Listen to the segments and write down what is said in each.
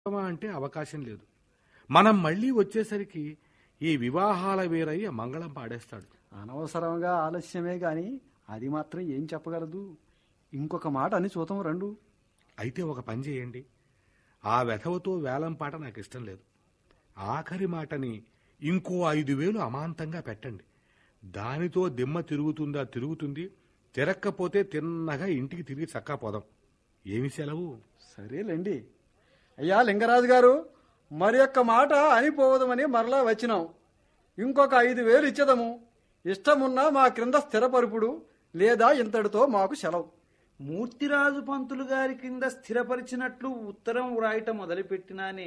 అంటే అవకాశం లేదు మనం మళ్ళీ వచ్చేసరికి ఈ వివాహాల వీరయ్య మంగళం పాడేస్తాడు అనవసరంగా ఆలస్యమే గాని అది మాత్రం ఏం చెప్పగలదు ఇంకొక మాట అని చూతం రండు అయితే ఒక పని చేయండి ఆ వెధవతో వేలం పాట నాకు ఇష్టం లేదు ఆఖరి మాటని ఇంకో ఐదు వేలు అమాంతంగా పెట్టండి దానితో దిమ్మ తిరుగుతుందా తిరుగుతుంది తిరక్కపోతే తిన్నగా ఇంటికి తిరిగి చక్కా పోదాం ఏమి సెలవు సరేలేండి అయ్యా లింగరాజు గారు మరి యొక్క మాట అనిపోవదమని మరలా వచ్చినాం ఇంకొక ఐదు వేలు ఇచ్చేదము ఇష్టమున్నా మా క్రింద స్థిరపరుపుడు లేదా ఇంతటితో మాకు సెలవు మూర్తిరాజు పంతులు గారి కింద స్థిరపరిచినట్లు ఉత్తరం వ్రాయటం మొదలుపెట్టినానే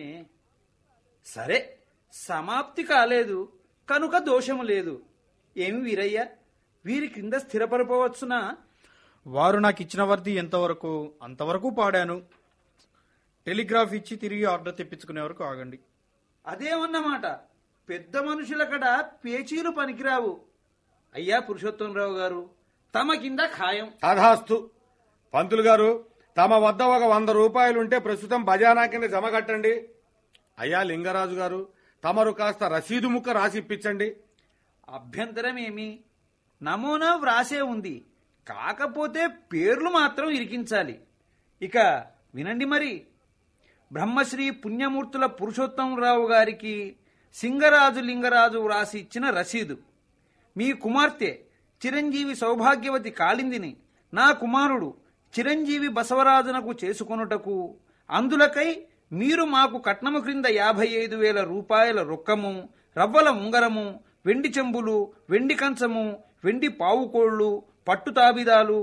సరే సమాప్తి కాలేదు కనుక దోషము లేదు ఏమి వీరయ్య వీరి కింద స్థిరపరపవచ్చునా వారు నాకు ఇచ్చిన వర్ది ఎంతవరకు అంతవరకు పాడాను టెలిగ్రాఫ్ ఇచ్చి తిరిగి ఆర్డర్ తెప్పించుకునే వరకు ఆగండి అదేమన్నమాట పెద్ద మనుషులకడ పేచీలు పనికిరావు అయ్యా పురుషోత్తమరావు గారు తమ కింద ఖాయం తథాస్తు పంతులు గారు తమ వద్ద ఒక వంద రూపాయలుంటే ప్రస్తుతం బజానా కింద జమ కట్టండి అయ్యా లింగరాజు గారు తమరు కాస్త రసీదు ముక్క రాసి ఇప్పించండి అభ్యంతరమేమి నమూనా వ్రాసే ఉంది కాకపోతే పేర్లు మాత్రం ఇరికించాలి ఇక వినండి మరి బ్రహ్మశ్రీ పుణ్యమూర్తుల పురుషోత్తమరావు గారికి సింగరాజు లింగరాజు వ్రాసి ఇచ్చిన రసీదు మీ కుమార్తె చిరంజీవి సౌభాగ్యవతి కాళిందిని నా కుమారుడు చిరంజీవి బసవరాజునకు చేసుకొనుటకు అందులకై మీరు మాకు కట్నము క్రింద యాభై ఐదు వేల రూపాయల రొక్కము రవ్వల ఉంగరము వెండి చెంబులు వెండి కంచము వెండి పావుకోళ్లు పట్టు తాబిదాలు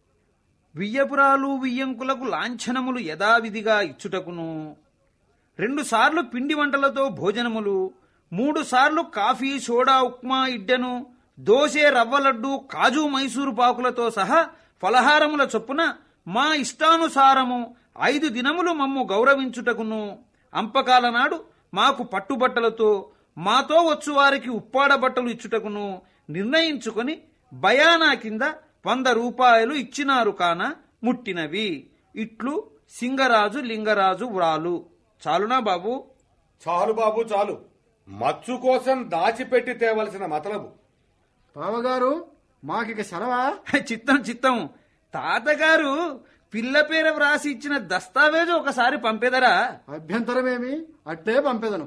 వియ్యపురాలు వియ్యంకులకు లాంఛనములు యథావిధిగా ఇచ్చుటకును రెండు సార్లు పిండి వంటలతో భోజనములు మూడు సార్లు కాఫీ సోడా ఉప్మా ఇడ్డను దోసె రవ్వ లడ్డు కాజు మైసూరు పాకులతో సహా ఫలహారముల చొప్పున మా ఇష్టానుసారము ఐదు దినములు మమ్ము గౌరవించుటకును అంపకాల నాడు మాకు పట్టుబట్టలతో మాతో వచ్చు వారికి ఉప్పాడ బట్టలు ఇచ్చుటకును నిర్ణయించుకొని బయానా కింద వంద రూపాయలు ఇచ్చినారు కాన ముట్టినవి ఇట్లు సింగరాజు లింగరాజు వ్రాలు చాలునా బాబు చాలు బాబు చాలు మచ్చు కోసం దాచిపెట్టి తేవలసిన మతలబు బావగారు మాకిక సెలవా చిత్తం చిత్తం తాతగారు పిల్ల పేర వ్రాసి ఇచ్చిన దస్తావేజు ఒకసారి పంపేదరా అభ్యంతరమేమి అట్లే పంపెదను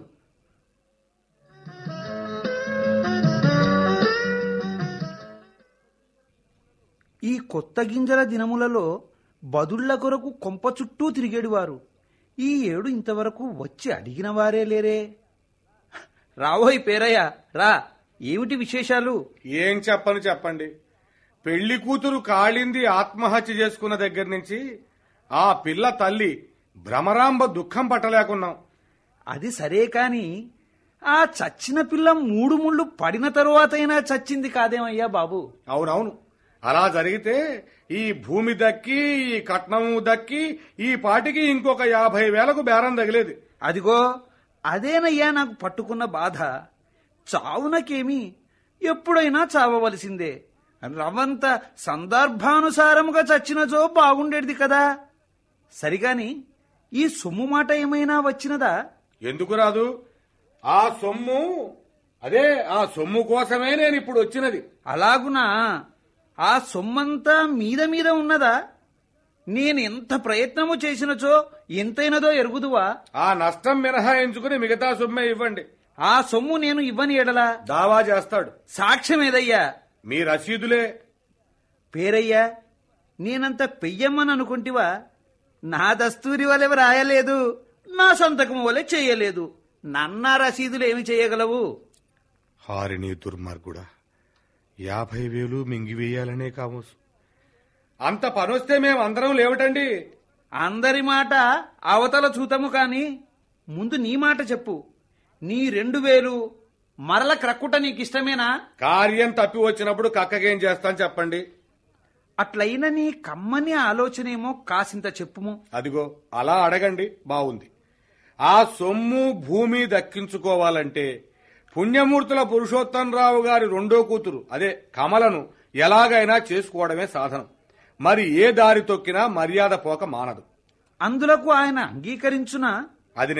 ఈ కొత్త గింజల దినములలో బదుళ్ల కొరకు కొంప చుట్టూ తిరిగేడువారు ఈ ఏడు ఇంతవరకు వచ్చి అడిగిన వారే లేరే రావోయ్ పేరయ్య రా ఏమిటి విశేషాలు ఏం చెప్పను చెప్పండి పెళ్లి కూతురు కాళింది ఆత్మహత్య చేసుకున్న దగ్గర నుంచి ఆ పిల్ల తల్లి భ్రమరాంబ దుఃఖం పట్టలేకున్నాం అది సరే కాని ఆ చచ్చిన పిల్ల మూడు ముళ్ళు పడిన తరువాతైనా చచ్చింది కాదేమయ్యా బాబు అవునవును అలా జరిగితే ఈ భూమి దక్కి ఈ కట్నము దక్కి ఈ పాటికి ఇంకొక యాభై వేలకు బేరం తగిలేది అదిగో అదేనయ్యా నాకు పట్టుకున్న బాధ చావునకేమి ఎప్పుడైనా చావవలసిందే రవంత సందర్భానుసారముగా చచ్చినచో బాగుండేది కదా సరిగాని ఈ సొమ్ము మాట ఏమైనా వచ్చినదా ఎందుకు రాదు ఆ సొమ్ము అదే ఆ సొమ్ము కోసమే నేను ఇప్పుడు వచ్చినది అలాగునా ఆ సొమ్మంతా మీద మీద ఉన్నదా నేను ఎంత ప్రయత్నము చేసినచో ఎంతైనదో ఎరుగుదువా ఆ నష్టం మినహాయించుకుని మిగతా సొమ్మే ఇవ్వండి ఆ సొమ్ము నేను ఇవ్వని ఎడలా దావా చేస్తాడు సాక్ష్యం ఏదయ్యా మీ రసీదులే పేరయ్యా నేనంత పెయ్యమ్మని అనుకుంటివా నా దస్తూరి వలె రాయలేదు నా సంతకం వలె చేయలేదు నన్న రసీదులు ఏమి చేయగలవు హారిని దుర్మార్గుడా యాభై వేలు మింగివేయాలనే కామోసు అంత పనొస్తే మేము అందరం లేవటండి అందరి మాట అవతల చూతము కాని ముందు నీ మాట చెప్పు నీ రెండు వేలు మరల క్రక్కుట నీకిష్టమేనా కార్యం తప్పి వచ్చినప్పుడు కక్కకేం చేస్తాను చెప్పండి అట్లయిన నీ కమ్మని ఆలోచనేమో కాసింత చెప్పుము అదిగో అలా అడగండి బాగుంది ఆ సొమ్ము భూమి దక్కించుకోవాలంటే పుణ్యమూర్తుల పురుషోత్తంరావు గారి రెండో కూతురు అదే కమలను ఎలాగైనా చేసుకోవడమే సాధనం మరి ఏ దారి తొక్కినా మర్యాద పోక మానదు అందులకు ఆయన అంగీకరించునా